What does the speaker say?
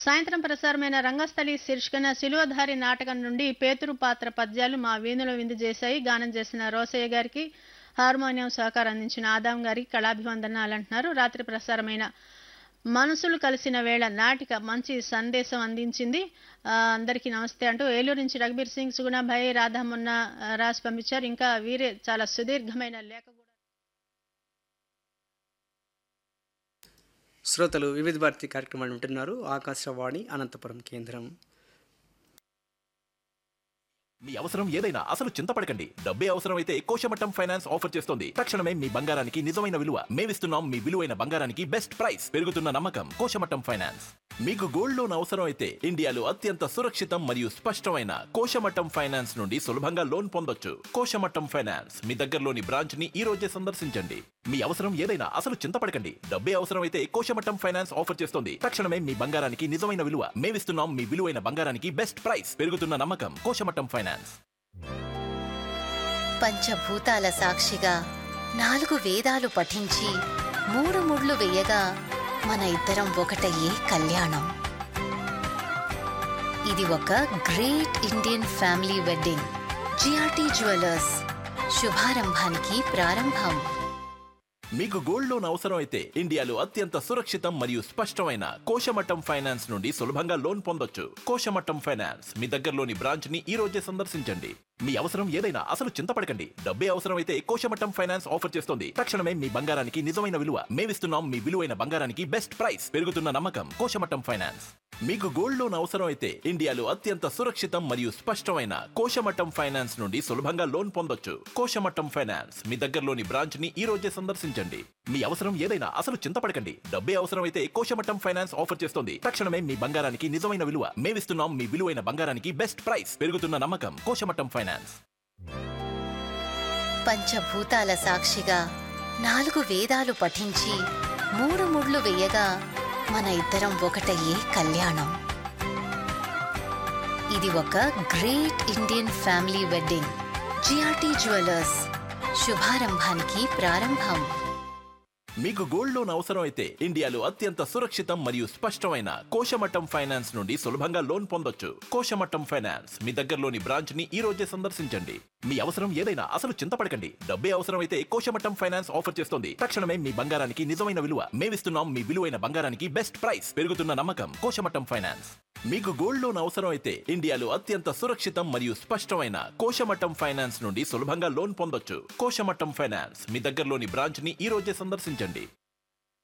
సాయంత్రం ప్రసారమైన రంగస్థలి శీర్షికన శిలువధారి నాటకం నుండి పేతురు పాత్ర పద్యాలు మా వీణులో విందు చేశాయి గానం చేసిన రోసయ్య గారికి హార్మోనియం సహకారం అందించిన ఆదాం గారికి కళాభివందనాలు అంటున్నారు రాత్రి ప్రసారమైన మనసులు కలిసిన వేళ నాటిక మంచి సందేశం అందించింది ఆ, అందరికీ నమస్తే అంటూ ఏలూరు నుంచి రఘుబీర్ సింగ్ సుగుణాభాయ్ రాధామున్న ఆ, రాసి పంపించారు ఇంకా వీరే చాలా సుదీర్ఘమైన లేఖ కూడా శ్రోతలు వివిధ భారతి కార్యక్రమాన్ని వింటున్నారు ఆకాశవాణి అనంతపురం కేంద్రం మీ అవసరం ఏదైనా అసలు చింతపడకండి డబ్బే అవసరం అయితే కోశమట్టం ఫైనాన్స్ ఆఫర్ చేస్తోంది తక్షణమే మీ బంగారానికి నిజమైన విలువ మేమిస్తున్నాం మీ విలువైన బంగారానికి బెస్ట్ ప్రైస్ పెరుగుతున్న నమ్మకం కోశమట్టం ఫైనాన్స్ మీకు గోల్డ్ లోన్ అవసరం అయితే ఇండియాలో అత్యంత సురక్షితం మరియు స్పష్టమైన కోశమట్టం ఫైనాన్స్ నుండి సులభంగా లోన్ పొందొచ్చు కోశమట్టం ఫైనాన్స్ మీ దగ్గరలోని బ్రాంచ్ ని ఈ రోజే సందర్శించండి మీ అవసరం ఏదైనా అసలు చింతపడకండి డబ్బే అవసరం అయితే కోశమట్టం ఫైనాన్స్ ఆఫర్ చేస్తోంది తక్షణమే మీ బంగారానికి నిజమైన విలువ మేమిస్తున్నాం మీ విలువైన బంగారానికి బెస్ట్ ప్రైస్ పెరుగుతున్న నమ్మకం కోశమట్టం ఫైనాన్స్ పంచభూతాల సాక్షిగా నాలుగు వేదాలు పఠించి మూడు ముళ్ళు వేయగా మన ఇద్దరం ఒకటయ్యే కళ్యాణం ఇది ఒక great Indian family wedding G R T jewellers శుభారంభానికి ప్రారంభం మీకు గోల్డ్ లోన్ అవసరం అయితే ఇండియాలో అత్యంత సురక్షితం మరియు స్పష్టమైన కోశమట్టం ఫైనాన్స్ నుండి సులభంగా లోన్ పొందొచ్చు కోశమట్టం ఫైనాన్స్ మీ దగ్గరలోని బ్రాంచ్ ని ఈ రోజే సందర్శించండి మీ అవసరం ఏదైనా అసలు చింతపడకండి డబ్బే అవసరం అయితే కోశమట్టం ఫైనాన్స్ ఆఫర్ చేస్తోంది తక్షణమే మీ బంగారానికి నిజమైన విలువ మేమిస్తున్నాం మీ విలువైన బంగారానికి బెస్ట్ ప్రైస్ పెరుగుతున్న నమ్మకం కోశమట్టం ఫైనాన్స్ మీకు గోల్డ్ లోన్ అవసరం అయితే ఇండియాలో అత్యంత సురక్షితం మరియు స్పష్టమైన కోశమట్టం ఫైనాన్స్ నుండి సులభంగా లోన్ పొందొచ్చు కోశమట్టం ఫైనాన్స్ మీ దగ్గరలోని బ్రాంచ్ ని ఈ రోజే సందర్శించండి మీ అవసరం ఏదైనా అసలు చింతపడకండి డబ్బే అవసరం అయితే కోశమట్టం ఫైనాన్స్ ఆఫర్ చేస్తోంది తక్షణమే మీ బంగారానికి నిజమైన విలువ మేమిస్తున్నాం మీ విలువైన బంగారానికి బెస్ట్ ప్రైస్ పెరుగుతున్న నమ్మకం కోశమట్టం ఫైనాన్స్ పంచభూతాల సాక్షిగా నాలుగు వేదాలు పఠించి మూడు ముళ్ళు వేయగా మన ఇద్దరం ఒకటయ్యే కళ్యాణం ఇది ఒక great Indian family wedding G R T jewellers శుభారంభానికి ప్రారంభం మీకు గోల్డ్ లోన్ అవసరం అయితే ఇండియాలో అత్యంత సురక్షితం మరియు స్పష్టమైన కోశమట్టం ఫైనాన్స్ నుండి సులభంగా లోన్ పొందొచ్చు కోశమట్టం ఫైనాన్స్ మీ దగ్గరలోని బ్రాంచ్ ని ఈ రోజే సందర్శించండి మీ అవసరం ఏదైనా అసలు చింతపడకండి డబ్బే అవసరం అయితే కోశమట్టం ఫైనాన్స్ ఆఫర్ చేస్తోంది తక్షణమే మీ బంగారానికి నిజమైన విలువ మేమిస్తున్నాం మీ విలువైన బంగారానికి బెస్ట్ ప్రైస్ పెరుగుతున్న నమ్మకం కోశమట్టం ఫైనాన్స్ మీకు గోల్డ్ లోన్ అవసరం అయితే ఇండియాలో అత్యంత సురక్షితం మరియు స్పష్టమైన కోశమట్టం ఫైనాన్స్ నుండి సులభంగా లోన్ పొందొచ్చు కోశమట్టం ఫైనాన్స్ మీ దగ్గరలోని బ్రాంచ్ ని ఈ రోజే సందర్శించండి